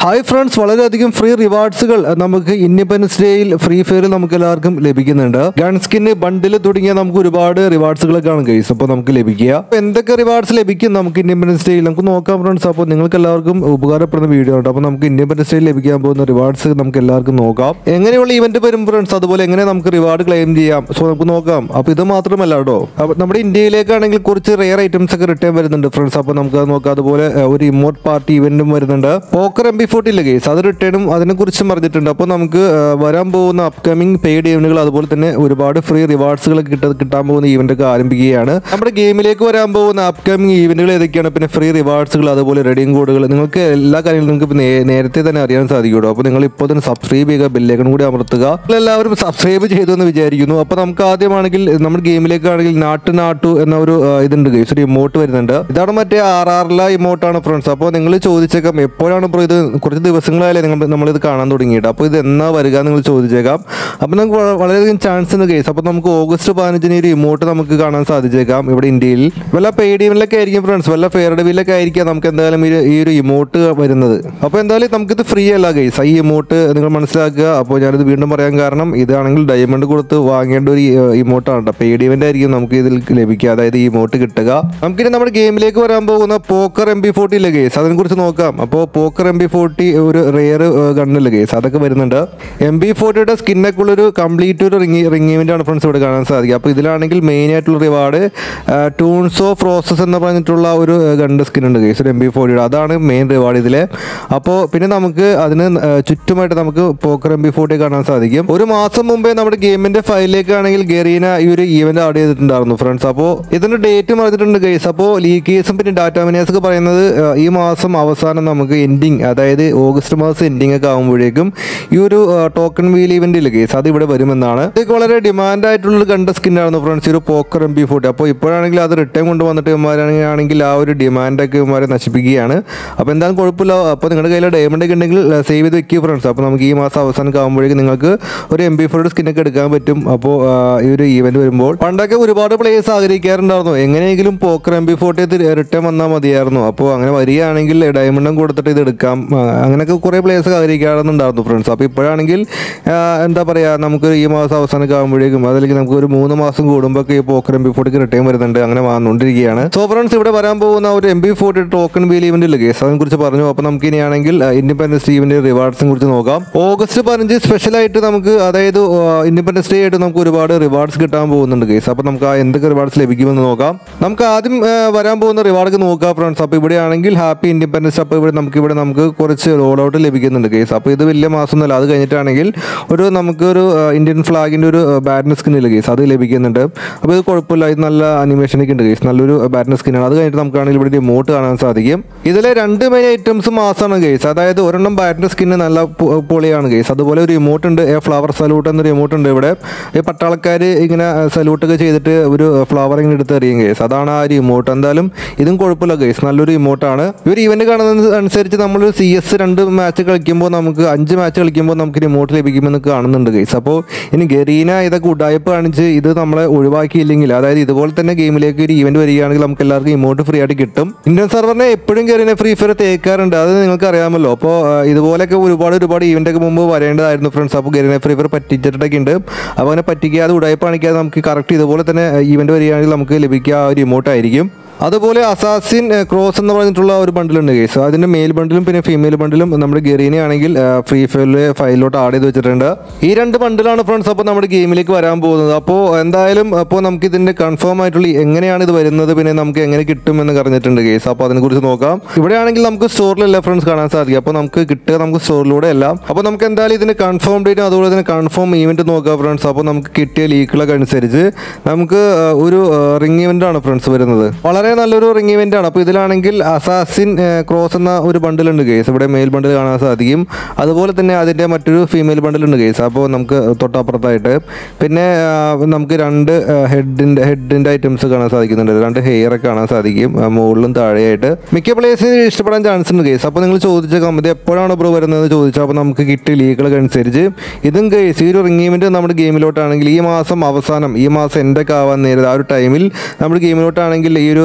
hi friends വളരെയധികം free റിവാർഡ്സുകൾ നമുക്ക് ഇൻഡിപെൻഡൻസ് ഡേയിൽ ഫ്രീ ഫയറിൽ നമുക്ക് എല്ലാവർക്കും ലഭിക്കുന്നുണ്ട് ഗൺ സ്കിന്ന് ബണ്ടിൽ തുടങ്ങിയ നമുക്ക് ഒരുപാട് റിവാർഡ്സുകളൊക്കെ ആണ് ഗൈസ് അപ്പോൾ നമുക്ക് ലഭിക്കുക അപ്പോൾ എന്തൊക്കെ റിവാർഡ്സ് ലഭിക്കും നമുക്ക് ഇൻഡിപെൻഡൻസ് ഡേയിൽ നമുക്ക് നോക്കാം ഫ്രണ്ട്സ് അപ്പോൾ നിങ്ങൾക്ക് എല്ലാവർക്കും ഉപകാരപ്പെടുന്ന വീഡിയോ ഉണ്ട് അപ്പോൾ നമുക്ക് ഇൻഡിപെൻഡൻസ് ഡേയിൽ ലഭിക്കാൻ പോകുന്ന റിവാർഡ്സ് നമുക്ക് എല്ലാവർക്കും നോക്കാം എങ്ങനെയുള്ള ഇവന്റ് വരും ഫ്രണ്ട്സ് അതുപോലെ എങ്ങനെ നമുക്ക് റിവാർഡ് ക്ലെയിം ചെയ്യാം സോ നമുക്ക് നോക്കാം അപ്പോൾ ഇത് മാത്രമല്ല കേട്ടോ അപ്പോൾ നമ്മുടെ ഇന്ത്യയിലേക്കാണെങ്കിൽ കുറച്ച് റെയർ ഐറ്റംസ് ഒക്കെ റിട്ടേൺ വരുന്നുണ്ട് ഫ്രണ്ട്സ് അപ്പോൾ നമുക്ക് അത് നോക്കാം അതുപോലെ ഏഹ്, ഒരു ഇമോട്ട് പാർട്ടി ഇവന്റും വരുന്നുണ്ട് പോക്കർ എം ബി ഫോർട്ടിയിലെ കേസ് അത് റിട്ടേണും അതിനെക്കുറിച്ചും പറഞ്ഞിട്ടുണ്ട് അപ്പോൾ നമുക്ക് ഏഹ്, വരാൻ പോകുന്ന അപ്കമിങ് പെയ്ഡ് ഇവന്റുകൾ അതുപോലെ തന്നെ ഒരുപാട് ഫ്രീ റിവാർഡ്സുകൾ കിട്ട കിട്ടാൻ പോകുന്ന ഈവന്റ് ഒക്കെ ആരംഭിക്കുകയാണ് നമ്മുടെ ഗെയിമിലേക്ക് വരാൻ പോകുന്ന അപ്കമിങ് ഈവന്റുകൾ ഏതൊക്കെയാണ് പിന്നെ ഫ്രീ റിവാർഡ്സുകൾ അതുപോലെ റെഡിങ് കോഡുകൾ നിങ്ങൾക്ക് എല്ലാ കാര്യങ്ങളും നിങ്ങൾക്ക് ഇപ്പൊ നേ- നേരത്തെ തന്നെ അറിയാൻ സാധിക്കുമോ അപ്പോൾ നിങ്ങൾ ഇപ്പോൾ തന്നെ സബ്സ്ക്രൈബ് ചെയ്യുക ബെല്ലേക്കൺ കൂടി അമർത്തുക നിങ്ങൾ എല്ലാവരും സബ്സ്ക്രൈബ് ചെയ്തു എന്ന് വിചാരിക്കുന്നു അപ്പോൾ നമുക്ക് ആദ്യമാണെങ്കിൽ നമ്മുടെ ഗെയിമിലേക്കാണെങ്കിൽ നാട്ടു നാട്ടു എന്ന ഒരു ആ, ഇതുണ്ട് ഗൈസ് ഒരു ഇമോട്ട് വരുന്നുണ്ട് ഇതാണ് മറ്റേ ആർ ആറിലെ ഇമോട്ടാണ് ഫ്രണ്ട്സ് അപ്പോൾ നിങ്ങൾ ചോദിച്ചേക്കാം എപ്പോഴാണ് ബ്രോ ഇത് കുറച്ച് ദിവസങ്ങളായാലേ നിങ്ങൾ നമ്മളിത് കാണാൻ തുടങ്ങിയിട്ട് അപ്പോൾ ഇത് എന്നാ വരിക എന്ന് നിങ്ങൾ ചോദിച്ചേക്കാം അപ്പോൾ നമുക്ക് വള- വളരെയധികം ചാൻസ് ഉണ്ട് കേസ് അപ്പോൾ നമുക്ക് ഓഗസ്റ്റ് പതിനഞ്ചിന് ഈ ഒരു ഇമോട്ട് നമുക്ക് കാണാൻ സാധിച്ചേക്കാം ഇവിടെ ഇന്ത്യയിൽ വല്ല പേടിഎമ്മിലൊക്കെ ആയിരിക്കും ഫ്രണ്ട്സ് വല്ല ഫെയർ ഡെവിലൊക്കെ ആയിരിക്കാം നമുക്ക് എന്തായാലും ഈ ഒരു- ഈ ഒരു ഇമോട്ട് വരുന്നത് അപ്പോൾ എന്തായാലും നമുക്കിത് ഫ്രീ അല്ല ഗൈസ് ഈ ഇമോട്ട് നിങ്ങൾ മനസ്സിലാക്കുക അപ്പോൾ ഞാനിത് വീണ്ടും പറയാൻ കാരണം ഇതാണെങ്കിൽ ഡയമണ്ട് കൊടുത്ത് വാങ്ങേണ്ട ഒരു ഇമോട്ടാണ് കേട്ടോ പേടിഎമ്മിൻ്റെ ആയിരിക്കും നമുക്ക് ഇതിൽ ലഭിക്കുക അതായത് ഈ ഇമോട്ട് കിട്ടുക നമുക്കിനി നമ്മുടെ ഗെയിമിലേക്ക് വരാൻ പോകുന്ന പോക്കർ എം ബി ഫോർട്ടി ഇല്ല ഗേസ് അതിനെ കുറിച്ച് നോക്കാം അപ്പോൾ പോക്കർ എം ബി ഫോർട്ടി ഒരു റെയർ ഗണ്ണില്ല ഗേസ് അതൊക്കെ വരുന്നുണ്ട് എം ബി ഫോർട്ടിയുടെ സ്കിന്നൊക്കെ ഉള്ളൊരു കംപ്ലീറ്റ് ഒരു റിങ് റിങ് ആണ് ഫ്രണ്ട്സ് ഇവിടെ കാണാൻ സാധിക്കുക അപ്പോൾ ഇതിലാണെങ്കിൽ മെയിൻ ആയിട്ടുള്ള റിവാർഡ് ടൂൺസ് ഓഫ് പ്രോസസ് എന്ന് പറഞ്ഞിട്ടുള്ള ഒരു ഗണ്ട് സ്കിൻ ഉണ്ട് ഗേസ് ഒരു എം ബി ഫോർട്ടിയുടെ അതാണ് മെയിൻ റിവാർഡ് ഇതിലെ അപ്പോൾ പിന്നെ നമുക്ക് അതിന് ആ, ചുറ്റുമായിട്ട് നമുക്ക് പോക്കർ എം ബി ഫോർട്ടി കാണാൻ സാധിക്കും ഒരു മാസം മുമ്പേ നമ്മുടെ ഗെയിമിന്റെ ഫയലിലേക്കാണെങ്കിൽ ഗെറീന ഈ ഒരു ഈവന്റ് ആഡ് ചെയ്തിട്ടുണ്ടായിരുന്നു ഫ്രണ്ട്സ് അപ്പോൾ ഇതിന്റെ ഡേറ്റ് പറഞ്ഞിട്ടുണ്ട് ഗൈസ് അപ്പോൾ ലീക്കേഴ്സും പിന്നെ ഡാറ്റ മിനേഴ്സ് ഒക്കെ പറയുന്നത് ആ, ഈ മാസം അവസാനം നമുക്ക് എൻഡിങ് അതായത് ഓഗസ്റ്റ് മാസം എൻഡിങ് ഒക്കെ ആകുമ്പോഴേക്കും ഈ ഒരു ടോക്കൺ വീൽ ഇവന്റിൽ കേസ് അത് ഇവിടെ വരുമെന്നാണ് ഇതൊക്കെ വളരെ ഡിമാൻഡ് ആയിട്ടുള്ള കണ്ട സ്കിൻ ആയിരുന്നു ഫ്രണ്ട്സ് ഒരു പോക്കർ എം ബി ഫോർട്ടി അപ്പോൾ ഇപ്പോഴാണെങ്കിൽ അത് റിട്ടേൺ കൊണ്ടുവന്നിട്ട് ഇവന്മാരാണെങ്കിൽ ആ ഒരു ഡിമാൻഡൊക്കെ ഇവന്മാരെ നശിപ്പിക്കുകയാണ് അപ്പോൾ എന്തായാലും കുഴപ്പമില്ല അപ്പോൾ നിങ്ങളുടെ കയ്യിൽ ഡയമണ്ട് ഒക്കെ ഉണ്ടെങ്കിൽ സേവ് ചെയ്ത് വെക്കുക ഫ്രണ്ട്സ് അപ്പോൾ നമുക്ക് ഈ മാസം അവസാനം ആകുമ്പോഴേക്കും നിങ്ങൾക്ക് ഒരു എം ബി ഫോർട്ടി സ്കിന്നൊക്കെ എടുക്കാൻ പറ്റും അപ്പോൾ ആ, ഈ ഒരു ഈവന്റ് വരുമ്പോൾ പണ്ടൊക്കെ ഒരുപാട് പ്ലേയേഴ്സ് ആഗ്രഹിക്കാറുണ്ടായിരുന്നു എങ്ങനെയെങ്കിലും poker M P forty return വന്നാൽ മതിയായിരുന്നു അപ്പോൾ അങ്ങനെ വരികയാണെങ്കിൽ ഡയമണ്ടും കൊടുത്തിട്ട് ഇത് എടുക്കാം ആ, അങ്ങനെയൊക്കെ കുറേ പ്ലേയേഴ്സ് ആഗ്രഹിക്കാറുണ്ടായിരുന്നു ഫ്രണ്ട്സ് അപ്പോൾ ഇപ്പോഴാണെങ്കിൽ ആ, എന്താ പറയുക നമുക്ക് ഈ മാസം അവസാനമൊക്കെ ആകുമ്പോഴേക്കും അതല്ലെങ്കിൽ നമുക്ക് ഒരു മൂന്ന് മാസം കൂടുമ്പോൾ ഈ പോക്കർ എം ബി ഫോർട്ടിക്ക് റിട്ടേൺ വരുന്നുണ്ട് അങ്ങനെ വന്നുകൊണ്ടിരിക്കുകയാണ് സോ ഫ്രണ്ട്സ് ഇവിടെ വരാൻ പോകുന്ന ഒരു M P forty token wheel ഇവന്റിൽ കേസ് അതിനെ കുറിച്ച് പറഞ്ഞു അപ്പോൾ നമുക്ക് ഇനിയാണെങ്കിൽ ഇൻഡിപെൻഡൻസ് ഡേ റിവാർഡ്സിനെ കുറിച്ച് നോക്കാം ഓഗസ്റ്റ് പതിനഞ്ച് സ്പെഷ്യലായിട്ട് നമുക്ക് അതായത് ഇൻഡിപെൻഡൻസ് ഡേ ആയിട്ട് നമുക്ക് ഒരുപാട് റിവാർഡ്സ് കിട്ടാൻ പോകുന്നുണ്ട് കേസ് അപ്പോൾ നമുക്ക് ആ എന്തൊക്കെ റിവാർഡ്സ് ലഭിക്കുമെന്ന് നോക്കാം നമുക്ക് ആദ്യം ആ, വരാൻ പോകുന്ന റിവാർഡ് നോക്കാം ഫ്രണ്ട്സ് അപ്പോൾ ഇവിടെയാണെങ്കിൽ ഹാപ്പി ഇൻഡിപെൻഡൻസ് അപ്പോൾ ഇവിടെ നമുക്ക് ഇവിടെ നമുക്ക് കുറച്ച് റോൾ ഔട്ട് ലഭിക്കുന്നുണ്ട് കേസ് അപ്പോൾ ഇത് വലിയ മാസം ഒന്നുമല്ല അത് കഴിഞ്ഞിട്ടാണെങ്കിൽ ഒരു നമുക്കൊരു ആ, ഇന്ത്യൻ ഫ്ലാഗിൻ്റെ ഒരു ബാറ്റിന് സ്കിന്നില്ല കേസ് അത് ലഭിക്കുന്നുണ്ട് അപ്പോൾ ഇത് കുഴപ്പമില്ല ഇത് നല്ല അനിമേഷനൊക്കെ ഉണ്ട് കേസ് നല്ലൊരു ബാറ്റിന് സ്കിന്നാണ് അത് കഴിഞ്ഞിട്ട് നമുക്കാണെങ്കിൽ ഇവിടെ റിമോട്ട് കാണാൻ സാധിക്കും ഇതിലെ രണ്ട് മെയിൻ ഐറ്റംസ് മാസമാണ് കേസ് അതായത് ഒരെണ്ണം ബാറ്റിന് സ്കിന്ന് നല്ല പൊ- പൊളിയാണ് കേസ് അതുപോലെ ഒരു റിമോട്ട് ഉണ്ട് എ ഫ്ലവർ സല്യൂട്ട് എന്ന റിമോട്ട് ഉണ്ട് ഇവിടെ ഈ പട്ടാളക്കാർ ഇങ്ങനെ സല്യൂട്ടൊക്കെ ചെയ്തിട്ട് ഒരു ഫ്ലവർ ഇങ്ങനെ എടുത്ത് എറിയും കേസ് അതാണ് ആ ഒരു ഇമോട്ട് എന്തായാലും ഇതും കുഴപ്പമില്ല കേസ് നല്ലൊരു ഇമോട്ടാണ് ഈ ഒരു ഇവന്റ് കാണുന്നത് അനുസരിച്ച് നമ്മളൊരു സി എസ് രണ്ട് മാച്ച് കളിക്കുമ്പോൾ നമുക്ക് അഞ്ച് മാച്ച് കളിക്കുമ്പോൾ നമുക്ക് റിമോട്ട് ലഭിക്കുമെന്ന് കാണുന്നുണ്ട് കേസ് അപ്പോൾ ഇനി ഗരീന ഇതൊക്കെ ഉടായ്പ കാണിച്ച് ഇത് നമ്മളെ ഒഴിവാക്കിയില്ലെങ്കിൽ അതായത് ഇതുപോലെ തന്നെ ഗെയിമിലേക്ക് ഒരു ഇവന്റ് വരികയാണെങ്കിൽ നമുക്ക് എല്ലാവർക്കും ഇമോട്ട് ഫ്രീ ആയിട്ട് കിട്ടും ഇന്ത്യൻ സർവറിനെ എപ്പോഴും ഗരീന ഫ്രീ ഫയർ തേക്കാറുണ്ട് അത് നിങ്ങൾക്ക് അറിയാമല്ലോ അപ്പോൾ ആ, ഇതുപോലെയൊക്കെ ഒരുപാട് ഒരുപാട് ഇവന്റ് ഒക്കെ മുമ്പ് വരേണ്ടതായിരുന്നു ഫ്രണ്ട്സ് അപ്പോൾ ഗരീന ഫ്രീ ഫയർ പറ്റിച്ചിട്ടൊക്കെ ഉണ്ട് അപ്പോൾ അങ്ങനെ പറ്റിക്കാതെ ഉടായ്പ കാണിക്കാതെ നമുക്ക് കറക്റ്റ് ഇതുപോലെ തന്നെ ഇവന്റ് വരികയാണെങ്കിൽ നമുക്ക് ലഭിക്കുക ആ ഒരു ഇമോട്ട് ആയിരിക്കും അതുപോലെ അസാസിൻ ക്രോസ് എന്ന് പറഞ്ഞിട്ടുള്ള ഒരു ബണ്ടിലുണ്ട് കേസ് അതിന്റെ മെയിൽ ബണ്ടിലും പിന്നെ ഫീമെയിൽ ബണ്ടിലും നമ്മുടെ ഗെറീനെ ആണെങ്കിൽ ഫ്രീ ഫയറിലെ ഫയലിലോട്ട് ആഡ് ചെയ്ത് വെച്ചിട്ടുണ്ട് ഈ രണ്ട് ബണ്ടിലാണ് ഫ്രണ്ട്സ് അപ്പോൾ നമ്മുടെ ഗെയിമിലേക്ക് വരാൻ പോകുന്നത് അപ്പോൾ എന്തായാലും അപ്പോൾ നമുക്ക് ഇതിന്റെ കൺഫേം ആയിട്ടുള്ള എങ്ങനെയാണ് ഇത് വരുന്നത് പിന്നെ നമുക്ക് എങ്ങനെ കിട്ടും എന്ന് പറഞ്ഞിട്ടുണ്ട് കേസ് അപ്പോൾ അതിനെക്കുറിച്ച് നോക്കാം ഇവിടെയാണെങ്കിൽ നമുക്ക് സ്റ്റോറിലല്ല ഫ്രണ്ട്സ് കാണാൻ സാധിക്കും അപ്പോൾ നമുക്ക് കിട്ടുക നമുക്ക് സ്റ്റോറിലൂടെ അല്ല അപ്പോൾ നമുക്ക് എന്തായാലും ഇതിന് കൺഫേം ഡേറ്റും അതുപോലെ തന്നെ കൺഫേം ഈവന്റ് നോക്കാം ഫ്രണ്ട്സ് അപ്പോൾ നമുക്ക് കിട്ടിയ ലീക്കുകളൊക്കെ അനുസരിച്ച് നമുക്ക് ആ, ഒരു റിംഗ് ഇവന്റ് ആണ് ഫ്രണ്ട്സ് വരുന്നത് വളരെ നല്ലൊരു റിംഗ് ഇവന്റ് ആണ് അപ്പോൾ ഇതിലാണെങ്കിൽ അസാസിൻ ക്രോസ് എന്ന ഒരു ബണ്ടിൽ ഉണ്ട് കേസ് ഇവിടെ മെയിൽ ബണ്ടിൽ കാണാൻ സാധിക്കും അതുപോലെ തന്നെ അതിൻ്റെ മറ്റൊരു ഫീമെയിൽ ബണ്ടിൽ ഉണ്ട് കേസ് അപ്പോൾ നമുക്ക് തൊട്ടപ്പുറത്തായിട്ട് പിന്നെ ആ, നമുക്ക് രണ്ട് ഹെഡിൻ്റെ ഹെഡിൻ്റെ ഐറ്റംസ് കാണാൻ സാധിക്കുന്നുണ്ട് രണ്ട് ഹെയർ ഒക്കെ കാണാൻ സാധിക്കും ആ, മുകളിലും താഴെയായിട്ട് മിക്ക പ്ലേസിന് ഇഷ്ടപ്പെടാൻ ചാൻസ് ഉണ്ട് കേസ് അപ്പോൾ നിങ്ങൾ ചോദിച്ചേക്കാം ഇത് എപ്പോഴാണ് ബ്രോ വരുന്നത് ചോദിച്ചാൽ അപ്പോൾ നമുക്ക് കിട്ടിയ ലീഗുകളൊക്കെ അനുസരിച്ച് ഇതും കേസ് ഈ ഒരു റിംഗ് ഇവന്റ് നമ്മുടെ ഗെയിമിലോട്ടാണെങ്കിൽ ഈ മാസം അവസാനം ഈ മാസം എൻ്റെ ഒക്കെ ആവാൻ നേരത്തെ ആ ഒരു ടൈമിൽ നമ്മുടെ ഗെയിമിലോട്ടാണെങ്കിൽ ഈ ഒരു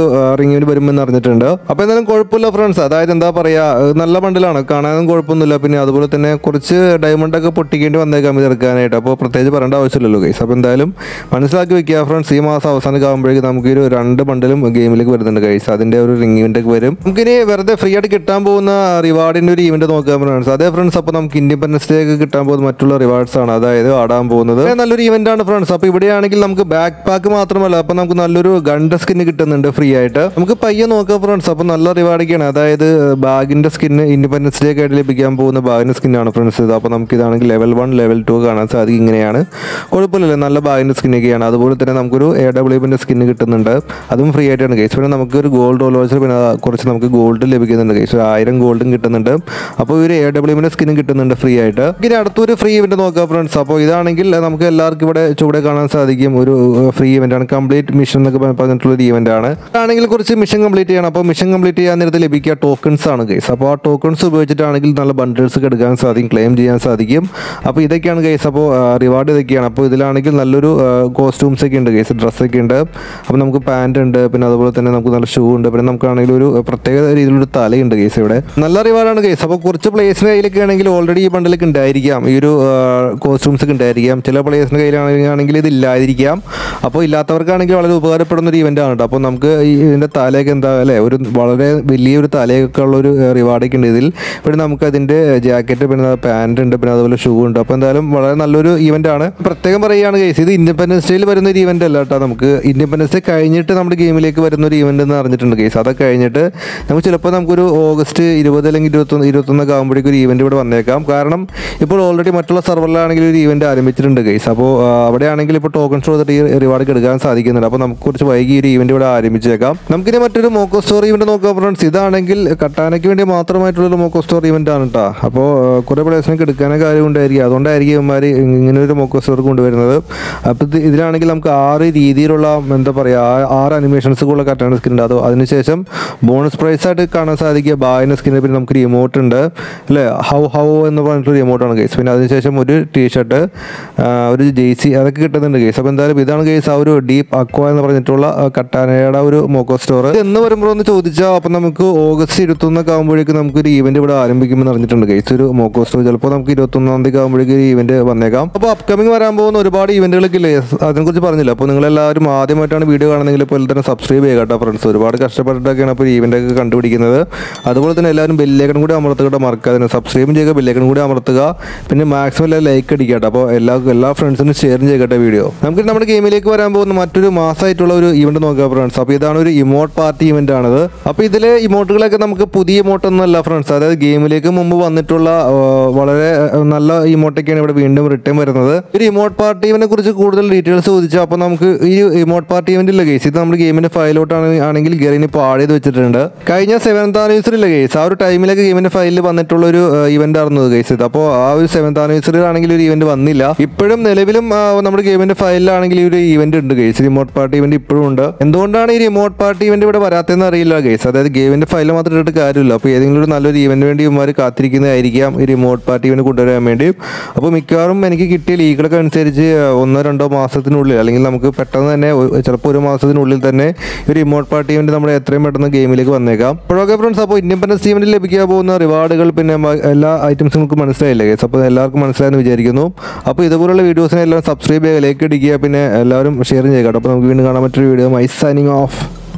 റിങ്ങിന് വരുമെന്ന് അറിഞ്ഞിട്ടുണ്ട് അപ്പോൾ എന്തായാലും കുഴപ്പമില്ല ഫ്രണ്ട്സ് അതായത് എന്താ പറയുക നല്ല ബണ്ടിലാണ് കാണാനും കുഴപ്പമൊന്നുമില്ല പിന്നെ അതുപോലെ തന്നെ കുറച്ച് ഡയമണ്ട് ഒക്കെ പൊട്ടിക്കേണ്ടി വന്നേക്കാം ഇത് എടുക്കാനായിട്ട് അപ്പോൾ പ്രത്യേകിച്ച് പറയേണ്ട ആവശ്യമില്ലല്ലോ ഗൈസ് അപ്പോൾ എന്തായാലും മനസ്സിലാക്കി വെക്കുക ഫ്രണ്ട്സ് ഈ മാസം അവസാനം ആകുമ്പോഴേക്കും നമുക്ക് ഒരു രണ്ട് ബണ്ടിലും ഗെയിമിലേക്ക് വരുന്നുണ്ട് ഗൈസ് അതിൻ്റെ ഒരു റിംഗ് ഇവൻ്റ് ഒക്കെ വരും നമുക്കിനി വെറുതെ ഫ്രീ ആയിട്ട് കിട്ടാൻ പോകുന്ന റിവാർഡിൻ്റെ ഒരു ഇവൻ്റ് നോക്കാൻ ഫ്രണ്ട്സ് അതേ ഫ്രണ്ട്സ് അപ്പോൾ നമുക്ക് ഇൻഡിപെൻഡൻസ് ഡേ ഒക്കെ കിട്ടാൻ പോകുന്ന മറ്റുള്ള റിവാർഡ്സ് ആണ് അതായത് ആടാൻ പോകുന്നത് വളരെ നല്ലൊരു ഇവൻ്റ് ആണ് ഫ്രണ്ട്സ് അപ്പോൾ ഇവിടെയാണെങ്കിൽ നമുക്ക് ബാക്ക് പാക്ക് മാത്രമല്ല അപ്പോൾ നമുക്ക് നല്ലൊരു ഗണ്ട സ്കിന്ന് കിട്ടുന്നുണ്ട് ഫ്രീ ആയിട്ട് നമുക്ക് പയ്യെ നോക്കാം ഫ്രണ്ട്സ് അപ്പോൾ നല്ല റിവാർഡൊക്കെയാണ് അതായത് ബാഗിൻ്റെ സ്കിന്ന് ഇൻഡിപെൻഡൻസ് ഡേ ഒക്കെ ആയിട്ട് ലഭിക്കാൻ പോകുന്ന ബാഗിൻ്റെ സ്കിന്നാണ് ഫ്രണ്ട്സ് ഇത് അപ്പോൾ നമുക്ക് ഇതാണെങ്കിൽ ലെവൽ വൺ ലെവൽ ടു കാണാൻ സാധിക്കും ഇങ്ങനെയാണ് കുഴപ്പമില്ല നല്ല ബാഗിൻ്റെ സ്കിന്നൊക്കെയാണ് അതുപോലെ തന്നെ നമുക്കൊരു എ ഡബ്ല്യുബിൻ്റെ സ്കിന്ന് കിട്ടുന്നുണ്ട് അതും ഫ്രീ ആയിട്ടാണ് കേസ് പിന്നെ നമുക്ക് ഒരു ഗോൾഡ് ഓലോച്ചർ പിന്നെ കുറച്ച് നമുക്ക് ഗോൾഡ് ലഭിക്കുന്നുണ്ട് കേസ് ഒരു ആയിരം ഗോൾഡും കിട്ടുന്നുണ്ട് അപ്പോൾ ഒരു എ ഡബ്ല്യുബിൻ്റെ സ്കിന്നും കിട്ടുന്നുണ്ട് ഫ്രീ ആയിട്ട് ഇനി അടുത്തൊരു ഫ്രീ ഇവന്റ് നോക്കാം ഫ്രണ്ട്സ് അപ്പോൾ ഇതാണെങ്കിൽ നമുക്ക് എല്ലാവർക്കും ഇവിടെ ചുവടെ കാണാൻ സാധിക്കും ഒരു ഫ്രീ ഇവന്റ് ആണ് കംപ്ലീറ്റ് മിഷൻ എന്നൊക്കെ പറഞ്ഞ- പറഞ്ഞിട്ടുള്ള ഒരു ഇവന്റ് ആണ് ആണെങ്കിൽ കുറച്ച് മിഷൻ കംപ്ലീറ്റ് ചെയ്യണം അപ്പോൾ മിഷൻ കംപ്ലീറ്റ് ചെയ്യാൻ നേരത്തെ ലഭിക്കുക ടോക്കൺസ് ആണ് കേസ് അപ്പോൾ ആ ടോക്കൺസ് ഉപയോഗിച്ചിട്ടാണെങ്കിൽ നല്ല ബണ്ടിൽസ് ഒക്കെ എടുക്കാൻ സാധിക്കും ക്ലെയിം ചെയ്യാൻ സാധിക്കും അപ്പോൾ ഇതൊക്കെയാണ് കേസ് അപ്പോൾ റിവാർഡ് ഇതൊക്കെയാണ് അപ്പോൾ ഇതിലാണെങ്കിൽ നല്ലൊരു കോസ്റ്റ്യൂംസ് ഒക്കെ ഉണ്ട് കേസ് ഡ്രസ്സൊക്കെ ഉണ്ട് അപ്പോൾ നമുക്ക് പാൻറ് ഉണ്ട് പിന്നെ അതുപോലെ തന്നെ നമുക്ക് നല്ല ഷൂ ഉണ്ട് പിന്നെ നമുക്കാണെങ്കിൽ ഒരു പ്രത്യേക രീതിയിലൊരു തലയുണ്ട് കേസ് ഇവിടെ നല്ല റിവാർഡാണ് കേസ് അപ്പോൾ കുറച്ച് പ്ലേസിൻ്റെ കയ്യിലൊക്കെ ആണെങ്കിൽ ഓൾറെഡി ഈ ബണ്ടിലൊക്കെ ഉണ്ടായിരിക്കാം ഈ ഒരു കോസ്റ്റ്യൂംസ് ഒക്കെ ഉണ്ടായിരിക്കാം ചില പ്ലേസിൻ്റെ കയ്യിലാണെങ്കിൽ ഇത് ഇല്ലാതിരിക്കാം അപ്പോൾ ഇല്ലാത്തവർക്കാണെങ്കിൽ വളരെ ഉപകാരപ്പെടുന്ന ഒരു ഇവൻ്റ് ആണ് കേട്ടോ അപ്പോൾ നമുക്ക് ഈ ഇതിൻ്റെ തലയൊക്കെ എന്താ അല്ലേ ഒരു വളരെ വലിയൊരു തലയൊക്കെ ഉള്ള ഒരു റിവാർഡൊക്കെ ഉണ്ട് ഇതിൽ പിന്നെ നമുക്ക് അതിൻ്റെ ജാക്കറ്റ് പിന്നെ പാൻറ് ഉണ്ട് പിന്നെ അതുപോലെ ഷൂ ഉണ്ട് അപ്പോൾ എന്തായാലും വളരെ നല്ലൊരു ഇവൻ്റ് ആണ് പ്രത്യേകം പറയുകയാണ് കേസ് ഇത് ഇൻഡിപെൻഡൻസ് ഡേയിൽ വരുന്ന ഒരു ഇവൻ്റ് അല്ല കേട്ടോ നമുക്ക് ഇൻഡിപെൻഡൻസ് ഡേ കഴിഞ്ഞിട്ട് നമ്മുടെ ഗെയിമിലേക്ക് വരുന്ന ഒരു ഇവൻ്റ് എന്ന് അറിഞ്ഞിട്ടുണ്ട് കേസ് അതൊക്കെ കഴിഞ്ഞിട്ട് നമുക്ക് ചിലപ്പോൾ നമുക്കൊരു ഓഗസ്റ്റ് ഇരുപത് അല്ലെങ്കിൽ ഇരുപത്തൊന്ന് ഇരുപത്തൊന്നൊക്കെ ആകുമ്പോഴേക്കും ഒരു ഇവൻ്റ് ഇവിടെ വന്നേക്കാം കാരണം ഇപ്പോൾ ഓൾറെഡി മറ്റുള്ള സെർവറിലാണെങ്കിൽ ഒരു ഇവൻ്റ് ആരംഭിച്ചിട്ടുണ്ട് കേസ് അപ്പോൾ അവിടെ ആണെങ്കിൽ ഇപ്പോൾ ടോക്കൺ ഷോ ഈ റിവാർഡ് എടുക്കാൻ സാധിക്കുന്നുണ്ട് അപ്പോൾ നമുക്ക് കുറച്ച് വൈകി ഒരു ഇവൻ്റ് ഇവിടെ ആരംഭിച്ചേക്കാം നമുക്കിനി മറ്റൊരു മോക്കോ സ്റ്റോർ ഇവൻ്റ് നോക്കാം ഫ്രണ്ട്സ് ഇതാണെങ്കിൽ കട്ടാനയ്ക്ക് വേണ്ടി മാത്രമായിട്ടുള്ള ഒരു മോക്കോ സ്റ്റോർ ഇവൻ്റ് ആണ് കേട്ടോ അപ്പോൾ കുറേ പ്ലേസിനൊക്കെ എടുക്കാനൊക്കെ കാര്യം ഉണ്ടായിരിക്കും അതുകൊണ്ടായിരിക്കും ഇവന്മാർ ഇങ്ങനെ ഒരു മോക്കോ സ്റ്റോർ കൊണ്ടുവരുന്നത് അപ്പോൾ ഇത് ഇതിലാണെങ്കിൽ നമുക്ക് ആറ് രീതിയിലുള്ള എന്താ പറയുക ആ- ആറ് അനിമേഷൻസുകളുള്ള കട്ടാന സ്കിൻ ഉണ്ട് അത് അതിനുശേഷം ബോണസ് പ്രൈസ് ആയിട്ട് കാണാൻ സാധിക്കുക ബായിന സ്കിന്നിന് പിന്നെ നമുക്ക് റിമോട്ട് ഉണ്ട് അല്ലേ ഹൗ ഹൗ എന്ന് പറഞ്ഞിട്ടൊരു റിമോട്ടാണ് കേസ് പിന്നെ അതിനുശേഷം ഒരു ടീഷർട്ട് ഒരു ജെയ്സി അതൊക്കെ കിട്ടുന്നുണ്ട് കേസ് അപ്പോൾ എന്തായാലും ഇതാണ് കേസ് ആ ഒരു ഡീപ്പ് അക്വ എന്ന് പറഞ്ഞിട്ടുള്ള ആ, കട്ടാനയുടെ ഒരു മോക്കോ സ്റ്റോർ എന്ന് വരുമ്പോൾ ഒന്ന് ചോദിച്ചാൽ അപ്പം നമുക്ക് ഓഗസ്റ്റ് ഇരുപത്തൊന്നൊക്കെ ആകുമ്പോഴേക്കും നമുക്ക് ഒരു ഈവന്റ് ഇവിടെ ആരംഭിക്കുമെന്ന് അറിഞ്ഞിട്ടുണ്ട് കേസ് ഒരു മോക്കോ സ്റ്റോർ ചിലപ്പോൾ നമുക്ക് ഇരുപത്തൊന്നാം തീയതി ആകുമ്പോഴേക്കും ഒരു ഈവന്റ് വന്നേക്കാം അപ്പോൾ അപ്കമിങ് വരാൻ പോകുന്ന ഒരുപാട് ഈവന്റുകളൊക്കെ ഇല്ലേ അതിനെക്കുറിച്ച് പറഞ്ഞില്ല അപ്പോൾ നിങ്ങളെല്ലാവരും ആദ്യമായിട്ടാണ് വീഡിയോ കാണുന്നതെങ്കിൽ ഇപ്പോൾ തന്നെ സബ്സ്ക്രൈബ് ചെയ്യുക കേട്ടോ ഫ്രണ്ട്സ് ഒരുപാട് കഷ്ടപ്പെട്ടിട്ടൊക്കെയാണ് ഇപ്പോൾ ഈവന്റ് ഒക്കെ കണ്ടുപിടിക്കുന്നത് അതുപോലെ തന്നെ എല്ലാവരും ബെല്ലേക്കൺ കൂടി അമർത്തുക മറക്കാതെ സബ്സ്ക്രൈബ് ചെയ്യുക ബെല്ലേക്കൺ കൂടി അമർത്തുക പിന്നെ മാക്സിമം എല്ലാം ലൈക്ക് അടിക്കുക കേട്ടോ അപ്പോൾ എല്ലാ എല്ലാ ഫ്രണ്ട്സിനും ഷെയർ ചെയ്യട്ടെ വീഡിയോ നമുക്ക് നമ്മുടെ ഗെയിമിലേക്ക് വരാൻ പോകുന്ന മറ്റൊരു മാസമായിട്ടുള്ള ഒരു ഇവന്റ് നോക്കുക ഫ്രണ്ട്സ് അപ്പോൾ ഇതാണ് ഒരു ഇമോട്ട് പാർട്ടി ഇവന്റ് ആണത് അപ്പോൾ ഇതിലെ ഇമോട്ടുകളൊക്കെ നമുക്ക് പുതിയ ഇമോട്ട് ഒന്നുമല്ല ഫ്രണ്ട്സ് അതായത് ഗെയിമിലേക്ക് മുമ്പ് വന്നിട്ടുള്ള ആ, വളരെ ആ, നല്ല ഇമോട്ടൊക്കെയാണ് ഇവിടെ വീണ്ടും റിട്ടേൺ വരുന്നത് ഒരു ഇമോട്ട് പാർട്ടി ഇവനെ കുറിച്ച് കൂടുതൽ ഡീറ്റെയിൽസ് ചോദിച്ചാൽ അപ്പോൾ നമുക്ക് ഈ ഇമോട്ട് പാർട്ടി ഇവന്റ് ഇല്ല കേസ് ഇത് നമ്മുടെ ഗെയിമിന്റെ ഫയലോട്ടാണ് ആണെങ്കിൽ ഗെറിന് ഇപ്പോൾ ആഡ് ചെയ്ത് വെച്ചിട്ടുണ്ട് കഴിഞ്ഞ സെവൻത്ത് ആനിവേഴ്സറി ഇല്ല കേസ് ആ ഒരു ടൈമിലൊക്കെ ഗെയിമിന്റെ ഫയലിൽ വന്നിട്ടുള്ള ഒരു ഇവന്റ് ആയിരുന്നു കേസ് ഇത് അപ്പോൾ ആ ഒരു സെവൻത്ത് ആനിവേഴ്സറി ആണെങ്കിൽ ഒരു ഇവന്റ് വന്നില്ല ഇപ്പോഴും നിലവിലും ആ, നമ്മുടെ ഗെയിമിന്റെ ഫയലിലാണെങ്കിൽ ഈ ഒരു ഇവന്റ് ഉണ്ട് കേസ് റിമോട്ട് പാർട്ടി ഇവന്റ് ഇപ്പോഴും ഉണ്ട് എന്തുകൊണ്ടാണ് ഈ റിമോട്ട് പാർട്ടി ഇവന്റ് ഇവിടെ വരാത്തതെന്ന് അറിയില്ല കേസ് അതായത് ഗെയിമിന്റെ ഫയൽ മാത്രം ഇട്ടിട്ട് കാര്യമില്ല അപ്പോൾ ഏതെങ്കിലും ഒരു നല്ലൊരു ഇവന്റ് വേണ്ടി ഇവന്മാർ കാത്തിരിക്കുന്നതായിരിക്കാം ഈ റിമോട്ട് പാർട്ടി ഇവന്റ് കൊണ്ടുവരാൻ വേണ്ടി അപ്പോൾ മിക്കവാറും എനിക്ക് കിട്ടിയ ലീഗുകളൊക്കെ അനുസരിച്ച് ഒന്നോ രണ്ടോ മാസത്തിനുള്ളിൽ അല്ലെങ്കിൽ നമുക്ക് പെട്ടെന്ന് തന്നെ ഒ- ചിലപ്പോൾ ഒരു മാസത്തിനുള്ളിൽ തന്നെ ഈ റിമോട്ട് പാർട്ടി ഇവന്റ് നമ്മുടെ എത്രയും പെട്ടെന്ന് ഗെയിമിലേക്ക് വന്നേക്കാം അപ്പോഴൊക്കെ ഫ്രണ്ട്സ് അപ്പോൾ ഇൻഡിപെൻഡൻസ് ടീമിന് ലഭിക്കാൻ പോകുന്ന റിവാർഡുകൾ പിന്നെ മ- എല്ലാ ഐറ്റംസും നമുക്ക് മനസ്സിലായില്ലേ കേസ് അപ്പോൾ എല്ലാവർക്കും മനസ്സിലായെന്ന് വിചാരിക്കുന്നു അപ്പോൾ ഇതുപോലുള്ള വീഡിയോസിനെ എല്ലാം സബ്സ്ക്രൈബ് ചെയ്യുക ലൈക്ക് അടിക്കുക പിന്നെ എല്ലാവരും ഷെയർ ചെയ്യുക കേട്ടോ അപ്പോൾ നമുക്ക് വീണ്ടും കാണാൻ മറ്റൊരു വീഡിയോ മൈ സൈനിങ് ഓഫ്